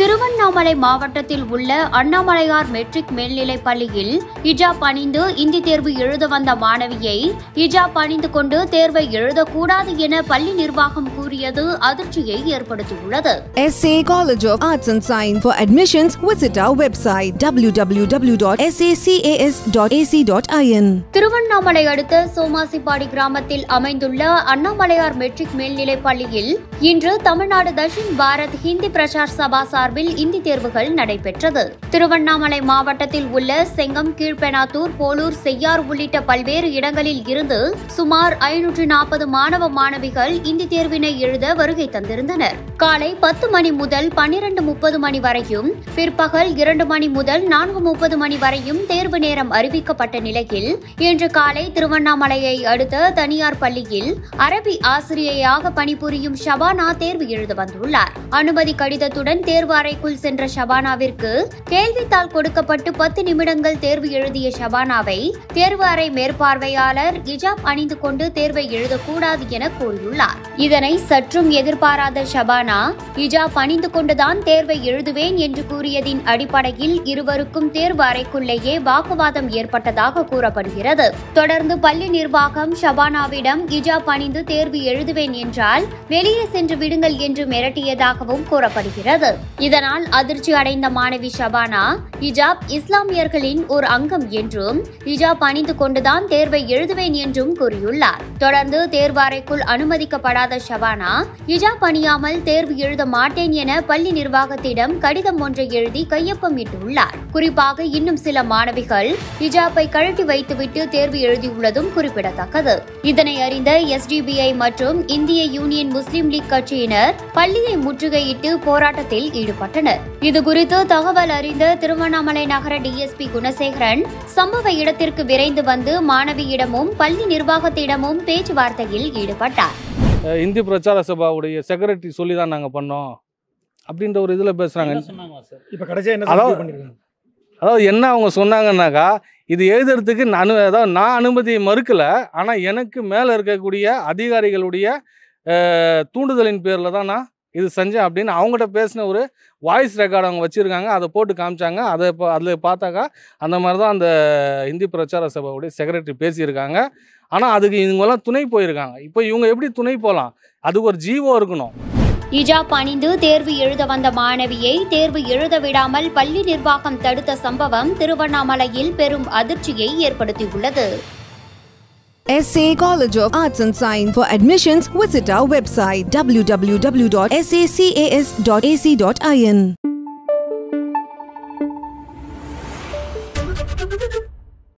திருவண்ணாமலை மாவட்டத்தில் உள்ள அண்ணாமலையார் மெட்ரிக் மேல்நிலைப் பள்ளியில் ஹிஜாப் அணிந்து இந்தி தேர்வு எழுத வந்த மாணவியை ஹிஜாப் அணிந்து கொண்டு தேர்வை எழுதக்கூடாது என பள்ளி நிர்வாகம் கூறியது அதிர்ச்சியை ஏற்படுத்தியுள்ளது SA College of Arts and Science. For admissions, visit our website www.sacas.ac.in. Tiruvannamalai அடுத்த சோமாசிப்பாடி கிராமத்தில் அமைந்துள்ள அண்ணாமலையார் மெட்ரிக் மேல்நிலைப் பள்ளியில் இன்று தமிழ்நாடு தஷின் பாரத் ஹிந்தி பிரச்சார் சபா சார்பில் இந்தி தேர்வுகள் நடைபெற்றது திருவண்ணாமலை மாவட்டத்தில் உள்ள செங்கம் கீழ்பெனாத்தூர் போலூர் செய்யார் உள்ளிட்ட பல்வேறு இடங்களில் இருந்து சுமார் ஐநூற்று நாற்பது மாணவ மாணவிகள் இந்தி தேர்வினை எழுத வருகை தந்திருந்தனர் காலை பத்து மணி முதல் பன்னிரண்டு முப்பது மணி வரையும் பிற்பகல் இரண்டு மணி முதல் நான்கு முப்பது மணி வரையும் தேர்வு நேரம் அறிவிக்கப்பட்ட நிலையில் இன்று காலை திருவண்ணாமலையை அடுத்த தனியார் பள்ளியில் அரபி ஆசிரியையாக பணிபுரியும் ஷபானா தேர்வு எழுத வந்துள்ளார் அனுமதி கடிதத்துடன் தேர்வு அறைக்குள் சென்ற ஷபானாவிற்கு கேள்வித்தாள் கொடுக்கப்பட்டு பத்து நிமிடங்கள் தேர்வு எழுதிய ஷபானாவை தேர்வு அறை மேற்பார்வையாளர் இஜாப் அணிந்து கொண்டு தேர்வை எழுதக்கூடாது என கூறியுள்ளார் இதனை சற்றும் எதிர்பாராத ஷபானா இஜாப் அணிந்து கொண்டுதான் தேர்வை எழுதுவேன் என்று கூறியதின் அடிப்படையில் இருவருக்கும் தேர்வு அறைக்குள்ளேயே வாக்குவாதம் ஏற்பட்டதாக கூறப்படுகிறது தொடர்ந்து பள்ளி நிர்வாகம் ஷபானாவிடம் இஜாப் அணிந்து தேர்வு எழுதுவேன் என்றால் வெளியே சென்று விடுங்கள் என்று மிரட்டியதாகவும் கூறப்படுகிறது இதனால் அதிர்ச்சி அடைந்த மாணவி ஷபானா இஜாப் இஸ்லாமியர்களின் ஒரு அங்கம் என்றும் இஜாப் அணிந்து கொண்டுதான் தேர்வை எழுதுவேன் என்றும் கூறியுள்ளார் தொடர்ந்து தேர்வு அறைக்குள் அனுமதிக்கப்படாத ஷபானா இஜாப் அணியாமல் தேர்வு எழுத மாட்டேன் என பள்ளி நிர்வாகத்திடம் கடிதம் ஒன்றை எழுதி கையொப்பம் இட்டுள்ளார் குறிப்பாக இன்னும் சில மாணவிகள் இஜாப்பை கழட்டி வைத்துவிட்டு தேர்வு எழுதியுள்ளதும் குறிப்பிடத்தக்கது இதனை அறிந்த எஸ்டிபிஐ மற்றும் இந்திய யூனியன் முஸ்லிம் லீக் கட்சியினர் பள்ளியை முற்றுகையிட்டு போராட்டத்தில் ஈடுபட்டனர் இதுகுறித்து தகவல் அறிந்த திருவண்ணாமலை நகர டிஎஸ்பி குணசேகரன் சம்பவ இடத்திற்கு விரைந்து வந்து மாணவியிடமும் பள்ளி நிர்வாகத்திடமும் பேச்சுவார்த்தையில் ஈடுபட்டார் அஹ் இந்தி பிரச்சார சபாவுடைய செக்ரட்டரி சொல்லி தான் நாங்கள் பண்ணோம் அப்படின்ற ஒரு இதில் பேசுகிறாங்க என்ன சொன்னாங்க சார் இப்போ கடைசியாக என்ன அதாவது- சப்ஸ்கிரைப் பண்ணிருக்காங்க அதாவது என்ன அவங்க சொன்னாங்கன்னாக்கா இது எழுதுறதுக்கு நான் அதாவது நான் அனுமதி மறுக்கலை ஆனால் எனக்கு மேலே இருக்கக்கூடிய அதிகாரிகளுடைய அஹ், தூண்டுதலின் பேரில் தான் நான் இது செஞ்சேன் அப்படின்னு அவங்ககிட்ட பேசின ஒரு வாய்ஸ் ரெக்கார்டு அவங்க வச்சுருக்காங்க அதை போட்டு காமிச்சாங்க அதை இப்போ அதில் பார்த்தாக்கா அந்த மாதிரி தான் அந்த இந்தி பிரச்சார சபாவுடைய செக்ரட்டரி பேசியிருக்காங்க ஆனால் அதுக்கு இவங்கெல்லாம் துணை போயிருக்காங்க இப்போ இவங்க எப்படி துணை போகலாம் அதுக்கு ஒரு ஜீவோ இருக்கணும் இஜாப் அணிந்து தேர்வு எழுத வந்த மாணவியை தேர்வு எழுத விடாமல் பள்ளி நிர்வாகம் தடுத்த சம்பவம் திருவண்ணாமலையில் பெரும் அதிர்ச்சியை ஏற்படுத்தியுள்ளது SA College of Arts and Science. For admissions, visit our website www.sacas.ac.in.